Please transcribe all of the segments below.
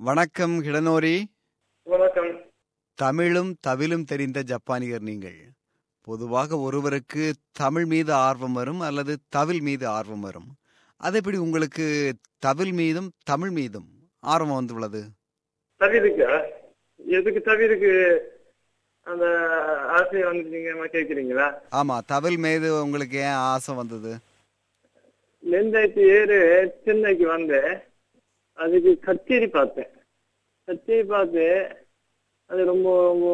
வணக்கம் ஹிடனோரி வணக்கம் தமிழும் தவிலும் தெரிந்த ஜப்பானியர் நீங்கள் பொதுவாக ஒருவருக்கு தமிழ் மீது ஆர்வம் வரும் அல்லது தவில் மீது ஆர்வம் வரும் அது எப்படி உங்களுக்கு தவில் மீதும் தமிழ் மீதும் ஆர்வம் வந்துள்ளது தவிருக்கா எதுக்கு தவிருக்கு அந்த ஆசையை வந்து நீங்க கேக்குறீங்களா ஆமா தவில் மீது உங்களுக்கு ஏன் ஆசை வந்தது ரெண்டாயிரத்தி ஏழு சென்னைக்கு வந்தேன் அதுக்கு கச்சேரி பார்த்தேன் கச்சேரி பார்த்து அது ரொம்ப ரொம்ப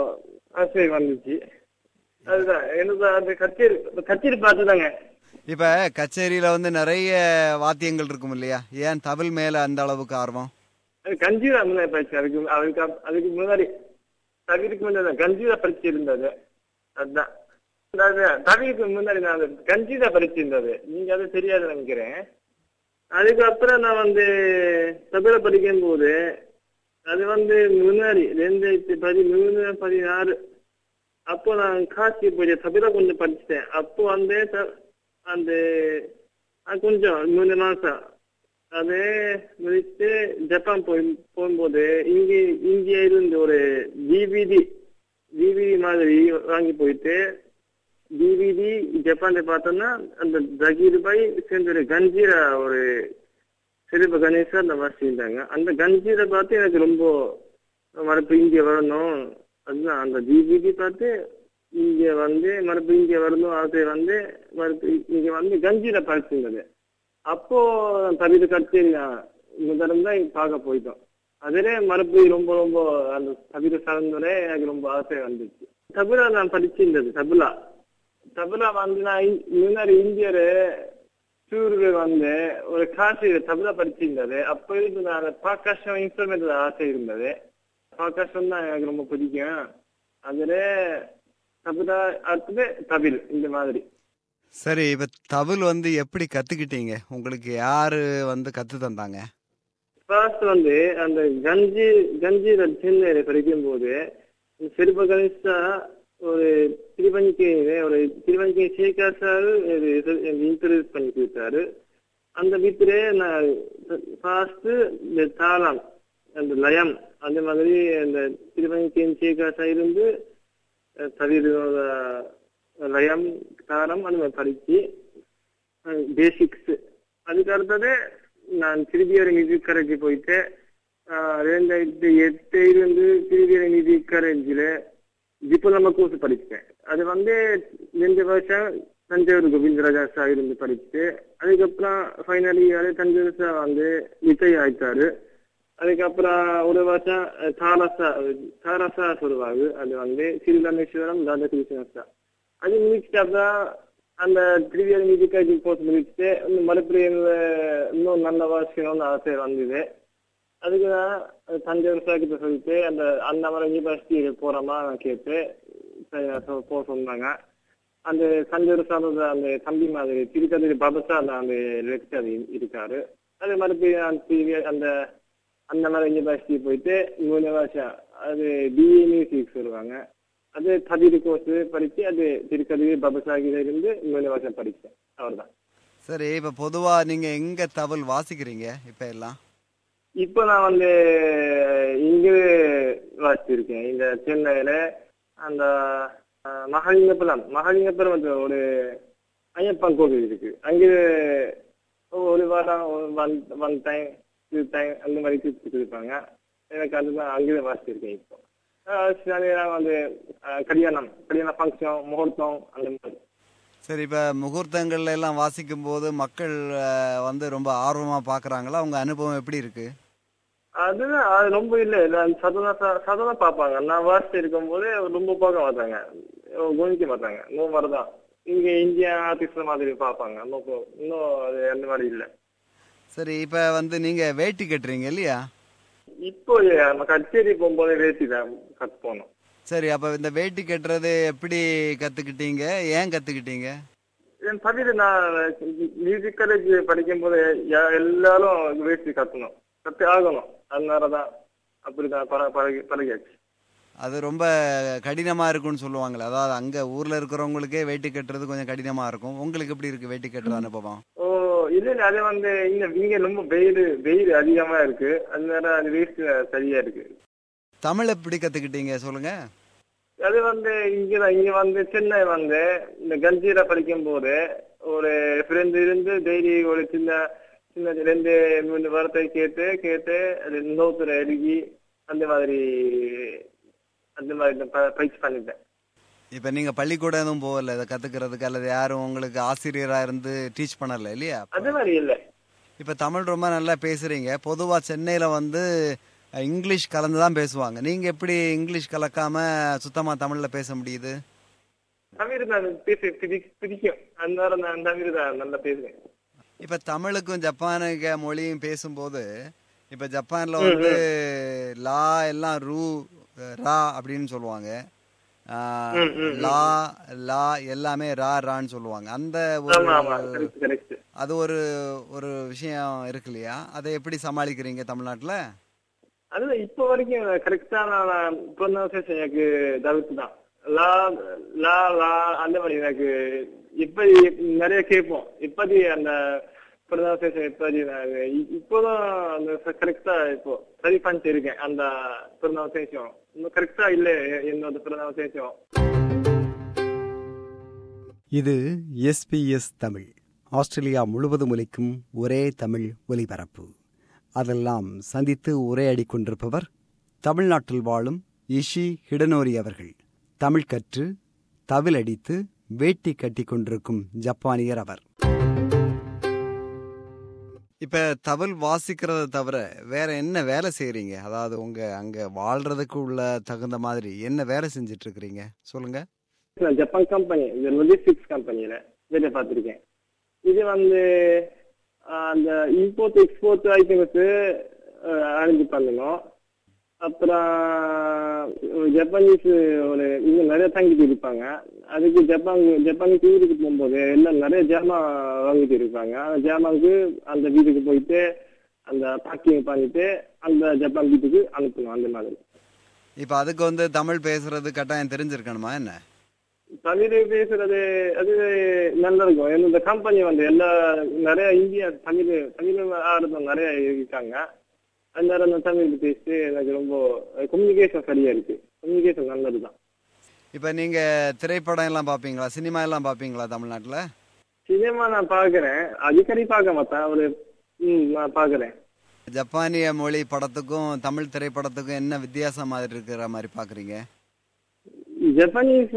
ஆசை வந்துச்சு அதுதான் எனக்கு அந்த கச்சேரி கச்சேரி பார்த்துதாங்க இப்ப கச்சேரியில வந்து நிறைய வாத்தியங்கள் இருக்கும் இல்லையா ஏன் தவில் மேல அந்த அளவுக்கு ஆர்வம் அது கஞ்சீரா முன்னாடி பயிற்சி அதுக்கு அதுக்கு அப்- அதுக்கு முன்னாடி தவிருக்கு முன்னாடி கஞ்சீரா பரிச்சு இருந்தது அதுதான் அதாவது தவிருக்கு முன்னாடி நான் அந்த கஞ்சீரா பரிச்சு இருந்தது நீங்க அது தெரியாது நினைக்கிறேன் அதுக்கப்புறம் நான் வந்து தபில படிக்கும் போது அது வந்து முன்னாடி ரெண்டாயிரத்தி பதிமூணு பதினாறு அப்போ நான் காசி போய் தபில கொஞ்சம் படிச்சிட்டேன் அப்போ வந்து த- அந்த அது கொஞ்சம் மூணு மாசம் அது முடிச்சு ஜப்பான் போய் போகும்போது இங்க இந்தியா இருந்து ஒரு டிவிடி டிவிடி மாதிரி வாங்கி போயிட்டு டிவிடி ஜப்பான்ல பார்த்தோம்னா அந்த ஜகீர் பாய் சேர்ந்து ஒரு கஞ்சீரா ஒரு சிறுப கணேசா அந்த வாசிஇருந்தாங்க அந்த கஞ்சீரை பார்த்து எனக்கு ரொம்ப மறுப்பு இந்தியா வரணும் அதுதான் அந்த டிவிடி பார்த்து இங்க வந்து மறுப்பு இந்தியா வரணும் அது வந்து மறுப்பு இங்க வந்து கஞ்சீரை படிச்சிருந்தது அப்போ தவிர கச்சேரி நான் முதல்ல தான் பார்க்க போயிட்டோம் அதிலே மறுபடியும் ரொம்ப ரொம்ப அந்த தவிர சார்ந்தோட எனக்கு ரொம்ப ஆசை வந்துச்சு தபிலா நான் படிச்சிருந்தது தபிலா தபிலா வந்து நான் இ- முன்னாடி இந்தியரு டூருக்கு வந்து ஒரு காசு தபிலா படிச்சிருந்தது அப்போ இருந்து நான் பாக்காஷம் இன்ஸ்ட்ருமெண்ட் ஆசை இருந்தது பாக்காஷம் தான் எனக்கு ரொம்ப பிடிக்கும் அதுல தபிலா அடுத்தது தபில் இந்த மாதிரி சரி இப்ப தவில் வந்து எப்படி கத்துக்கிட்டீங்க உங்களுக்கு யாரு வந்து கத்து தந்தாங்க ஃபர்ஸ்ட் வந்து அந்த கஞ்சி கஞ்சியில சென்னையில படிக்கும் போது சிறுப கணேசா ஒரு திருவஞ்சிக்கையில ஒரு திருவஞ்சிக்கை சேகர் சார் இன்ட்ரடியூஸ் பண்ணி கொடுத்தாரு அந்த வீட்டிலே நான் ஃபர்ஸ்ட் இந்த தாளம் அந்த லயம் அந்த மாதிரி அந்த திருவஞ்சிக்கை சேகர் சார் இருந்து தவிர லயம் தாளம் அந்த மாதிரி படிச்சு பேசிக்ஸ் அதுக்கு அடுத்தது நான் திருவியர் மியூசிக் காலேஜ் போயிட்டு ஆஹ் ரெண்டாயிரத்தி எட்டு இருந்து திருவியர் மியூசிக் காலேஜில் டிப்ளமோ கோர்ஸ் படிச்சேன் அது வந்து ரெண்டு வருஷம் தஞ்சாவூர் கோவிந்தராஜா சார் இருந்து படிச்சுட்டு அதுக்கப்புறம் ஃபைனல் இயர் தஞ்சாவூர் சார் வந்து விஜய் ஆயிட்டாரு அதுக்கப்புறம் ஒரு வருஷம் அஹ், தாரசா தாரசா சொல்லுவாங்க அது வந்து ஸ்ரீராமேஸ்வரம் ராதாகிருஷ்ணன் சார் அது முடிச்சுட்டு அப்புறம் அந்த த்ரீவியர் மியூசிக் கோர்ஸ் முடிச்சுட்டு இன்னும் மறுபடியும் அஹ், இன்னும் நல்ல வாசிக்கணும்னு ஆசை வந்தது அதுக்கு நான் அஹ், தஞ்சாவூர் சார் கிட்ட சொல்லிட்டு அந்த அந்த மாதிரி யூனிவர்சிட்டி போறோமா நான் கேட்டு சரி, சொ- போக சொன்னாங்க அந்த தஞ்சாவூர் சார்ந்த அந்த தம்பி மாதிரி திருக்கதிரி பாபசா அந்த அந்த லெக்சர் இருக்காரு அது மறுபடியும் அந்த TV அந்த அந்த மாதிரி யூனிவர்சிட்டி போயிட்டு மூணு வருஷம் அது பிஏ மியூசிக் சொல்லுவாங்க அது தபிரி கோர்ஸ் படிச்சு அது திருக்கதிரி பாபசாகில இருந்து மூணு வருஷம் படிச்சேன் அவ்வளவுதான் சரி இப்ப பொதுவா நீங்க எங்க தவில் வாசிக்கிறீங்க இப்ப எல்லாம் இப்போ நான் வந்து இங்க வாசிச்சிருக்கேன் இந்த சென்னையில அந்த அஹ், மகாலிங்கபுரம் மகாலிங்கபுரம் வந்து ஒரு ஐயப்பன் கோவில் இருக்கு அங்கே ஒரு வாரம் one one time two time அந்த மாதிரி கூப்பிட்டு இருப்பாங்க எனக்கு அதுதான் அங்கே வாசிச்சிருக்கேன் இப்போ அஹ், சில நேரம் வந்து அஹ், கல்யாணம் கல்யாண ஃபங்க்ஷன் முகூர்த்தம் அந்த மாதிரி சரி இப்ப முகூர்த்தங்கள்ல எல்லாம் வாசிக்கும் போது மக்கள் அஹ், வந்து ரொம்ப ஆர்வமா பாக்குறாங்களா உங்க அனுபவம் எப்படி இருக்கு அது அது ரொம்ப இல்ல இல்ல சதனா சதனா பார்ப்பாங்க நான் வாசிச்சு இருக்கும் போது ரொம்ப பார்க்க மாட்டாங்க கவனிக்க மாட்டாங்க இன்னும் மாதிரிதான் இங்க இந்தியா ஆர்டிஸ்ட் மாதிரி பார்ப்பாங்க இன்னும் கொ- இன்னும் அது அந்த மாதிரி இல்ல சரி இப்ப வந்து நீங்க வேட்டி கட்டுறீங்க இல்லையா இப்போ நம்ம கச்சேரி போகும்போது வேட்டி தான் கத்து போனோம் சரி அப்ப இந்த வேட்டி கட்டுறது எப்படி கத்துக்கிட்டீங்க ஏன் கத்துக்கிட்டீங்க என் தவிர நான் மியூசிக் காலேஜ் படிக்கும் போது யா- எல்லாரும் வேட்டி கத்தணும் கத்து ஆகணும் அதனாலதான் அப்படிதான் பழ பழகி பழகியாச்சு அது ரொம்ப கடினமா இருக்கும்னு சொல்லுவாங்களே அதாவது அங்க ஊர்ல இருக்கிறவங்களுக்கே வேட்டி கட்டுறது கொஞ்சம் கடினமா இருக்கும் உங்களுக்கு எப்படி இருக்கு வேட்டி கட்டுற அனுபவம் ஓ இல்ல இல்ல அது வந்து இங்க இங்க ரொம்ப வெயில் வெயில் அதிகமா இருக்கு அதனால அது வேஸ்ட் சரியா இருக்கு தமிழ் எப்படி கத்துக்கிட்டீங்க சொல்லுங்க அது வந்து இங்க இங்க வந்து சென்னை வந்து இந்த கஞ்சீரா படிக்கும் போது ஒரு ஃப்ரெண்ட் இருந்து டெய்லி ஒரு சின்ன சின்ன ரெண்டு மூணு வார்த்தை கேட்டு கேட்டு அது நோத்துல எழுதி அந்த மாதிரி அந்த மாதிரி நான் ப- பயிற்சி பண்ணிட்டேன் இப்ப நீங்க பள்ளிக்கூடம் எதுவும் போகல இதை கத்துக்கிறதுக்கு அல்லது யாரும் உங்களுக்கு ஆசிரியரா இருந்து டீச் பண்ணல இல்லையா அது மாதிரி இல்ல இப்ப தமிழ் ரொம்ப நல்லா பேசுறீங்க பொதுவா சென்னையில வந்து அஹ், இங்கிலீஷ் கலந்து தான் பேசுவாங்க நீங்க எப்படி இங்கிலீஷ் கலக்காம சுத்தமா தமிழ்ல பேச முடியுது தமிழ் நான் பேச பிடி- பிடிக்கும் அதனால நான் தமிழ் தான் நல்லா பேசுவேன் இப்ப தமிழுக்கும் ஜப்பானுக்கு மொழியும் பேசும்போது இப்ப ஜப்பான்ல வந்து லா எல்லாம் ரூ அஹ், ரா அப்படின்னு சொல்லுவாங்க ஆஹ், ம், ம், லா லா எல்லாமே ரா ரான்னு சொல்லுவாங்க அந்த ஆமா ஆமா ஒரு கரெக்ட் கரெக்ட் அது ஒரு ஒரு விஷயம் இருக்கு இல்லையா அதை எப்படி சமாளிக்கிறீங்க தமிழ்நாட்டுல அதுல இப்ப வரைக்கும் கரெக்டான ப்ரொனவுன்சேஷன் எனக்கு டவுட் தான் லா லா லா அந்த மாதிரி எனக்கு இப்ப நிறைய கேட்போம் இப்படி அந்த ப்ரொனவுன்சேஷன் இப்படி நான் இ- இப்போதான் அந்த கரெக்டா இப்போ சரி பண்ணிட்டு இருக்கேன் அந்த ப்ரொனவுன்சேஷன் இன்னும் கரெக்டா இல்ல எ- என்னோட ப்ரொனவுன்சேஷன் இது எஸ்பிஎஸ் தமிழ் ஆஸ்திரேலியா முழுவதும் ஒலிக்கும் ஒரே தமிழ் ஒலிபரப்பு அதெல்லாம் சந்தித்து உரையாடிக் கொண்டிருப்பவர் தமிழ்நாட்டில் வாழும் இஷி ஹிடனோரி அவர்கள் தமிழ் கற்று தவில் அடித்து வேட்டி கட்டிக் கொண்டிருக்கும் ஜப்பானியர் அவர் இப்ப தவில் வாசிக்கிறத தவிர வேற என்ன வேலை செய்றீங்க அதாவது உங்க அங்க வாழ்றதுக்கு உள்ள தகுந்த மாதிரி என்ன வேலை செஞ்சுட்டு இருக்கிறீங்க சொல்லுங்க நான் ஜப்பான் கம்பெனி இந்த லொஜிஸ்டிக்ஸ் கம்பெனியில வேலை பார்த்திருக்கேன் இது வந்து ஆஹ், அந்த இம்போர்ட் எக்ஸ்போர்ட் ஐட்டம்ஸ் அரேஞ்ச் பண்ணணும் அப்புறம் ஒரு ஜப்பானீஸ் ஒரு இங்க நிறைய தங்கிட்டு இருப்பாங்க அதுக்கு ஜப்பான் ஜப்பானுக்கு ஊருக்கு போகும்போது எல்லாம் நிறைய ஜாமான் வாங்கிட்டு இருப்பாங்க அந்த ஜாமானுக்கு அந்த வீட்டுக்கு போயிட்டு அந்த பேக்கிங் பண்ணிட்டு அந்த ஜப்பான் வீட்டுக்கு அனுப்பணும் அந்த மாதிரி இப்ப அதுக்கு வந்து தமிழ் பேசுறது கட்டாயம் தெரிஞ்சிருக்கணுமா என்ன தமிழ் பேசுறது அது நல்லா இருக்கும் என்னோட கம்பெனி வந்து எல்லா நிறைய இந்தியா தமிழ் தமிழ் ஆடுறவங்க நிறைய இருக்காங்க அதனால நான் தமிழ் பேசி எனக்கு ரொம்ப கம்யூனிகேஷன் சரியா இருக்கு கம்யூனிகேஷன் நல்லதுதான் இப்ப நீங்க திரைப்படம் எல்லாம் பாப்பீங்களா சினிமா எல்லாம் பாப்பீங்களா தமிழ்நாட்டுல சினிமா நான் பாக்குறேன் அடிக்கடி பார்க்க மாட்டேன் ஒரு ம் நான் பாக்குறேன் ஜப்பானிய மொழி படத்துக்கும் தமிழ் திரைப்படத்துக்கும் என்ன வித்தியாசம் மாதிரி இருக்கிற மாதிரி பாக்குறீங்க ஜப்பானீஸ்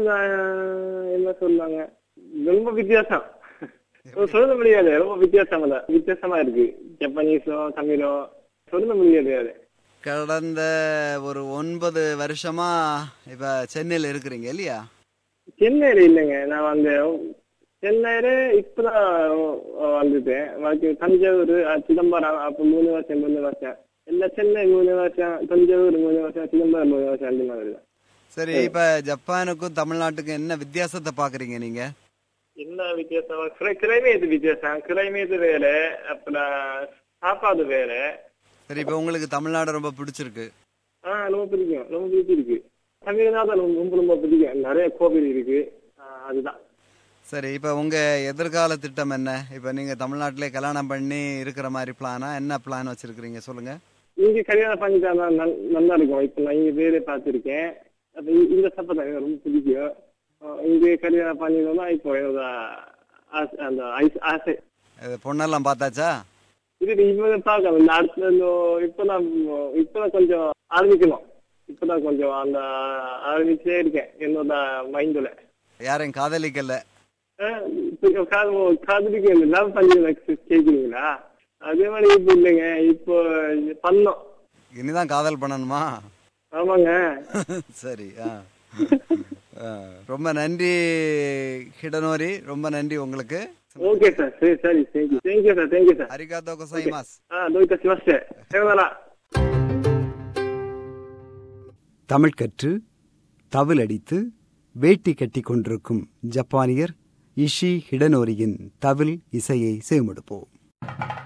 என்ன சொன்னாங்க ரொம்ப வித்தியாசம் சொல்ல முடியாது ரொம்ப வித்தியாசமா தான் வித்தியாசமா இருக்கு ஜப்பானீஸும் தமிழும் சொல்ல முடியாது அது கடந்த ஒரு ஒன்பது வருஷமா இப்ப சென்னையில இருக்கிறீங்க இல்லையா சென்னையில இல்லைங்க நான் வந்து சென்னையில இப்பதான் வந்துட்டேன் பாக்கி தஞ்சாவூர் அஹ், சிதம்பரம் அப்ப மூணு வருஷம் மூணு வருஷம் இல்ல சென்னை மூணு வருஷம் தஞ்சாவூர் மூணு வருஷம் சிதம்பரம் மூணு வருஷம் அந்த மாதிரி தான் சரி இப்ப ஜப்பானுக்கும் தமிழ்நாட்டுக்கும் என்ன வித்தியாசத்தை பாக்குறீங்க நீங்க என்ன வித்தியாசம் கிளைமேட் வித்தியாசம் கிளைமேட் வேற அப்புறம் சாப்பாடு வேற சரி இப்ப உங்களுக்கு தமிழ்நாடு ரொம்ப பிடிச்சிருக்கு ஆஹ் ரொம்ப பிடிக்கும் ரொம்ப பிடிச்சிருக்கு தமிழ்நாடு ரொம்ப ரொம்ப ரொம்ப பிடிக்கும் நிறைய கோவில் இருக்கு ஆஹ் அதுதான் சரி இப்ப உங்க எதிர்கால திட்டம் என்ன இப்ப நீங்க தமிழ்நாட்டிலே கல்யாணம் பண்ணி இருக்கிற மாதிரி பிளானா என்ன பிளான் வச்சிருக்கிறீங்க சொல்லுங்க இங்க கல்யாணம் பண்ணிட்டா நல்- நல்லா இருக்கும் இப்ப நான் இங்க வேலை பார்த்திருக்கேன் அப்ப இ- இந்த சப்பத்தை எனக்கு ரொம்ப பிடிக்கும் அஹ் இங்க கல்யாணம் பண்ணிடணும்னா இப்போ என்னோட ஆசை- அந்த ஐஸ்- ஆசை இது பொண்ணெல்லாம் பார்த்தாச்சா இது இப்ப பார்க்கணும் இந்த அடுத்த இந்த- இப்பதான் இப்பதான் கொஞ்சம் ஆரம்பிக்கணும் இப்பதான் கொஞ்சம் அந்த ஆரம்பிச்சே இருக்கேன் என்னோட மைண்ட்ல யாரையும் காதலிக்கல இப்போ காது- காதலிக்கு லவ் பண்ணி கேக்குறீங்களா அதே மாதிரி இப்ப இல்லைங்க இப்போ பண்ணோம் இனிதான் காதல் பண்ணணுமா ஆமாங்க சரி ஆ ஆ, ரொம்ப நன்றி ஹிடனோரி ரொம்ப நன்றி உங்களுக்கு ஓகே சார் சரி சரி thank you thank you sir thank you sir அரிகாத்தோ கொசைமாஸ் あ、どういたしまして。さようなら。 தமிழ் கற்று தவில் அடித்து வேட்டி கட்டிக் கொண்டிருக்கும் ஜப்பானியர் இஷி ஹிடனோரியின் தவில் இசையை செவிமடுப்போம்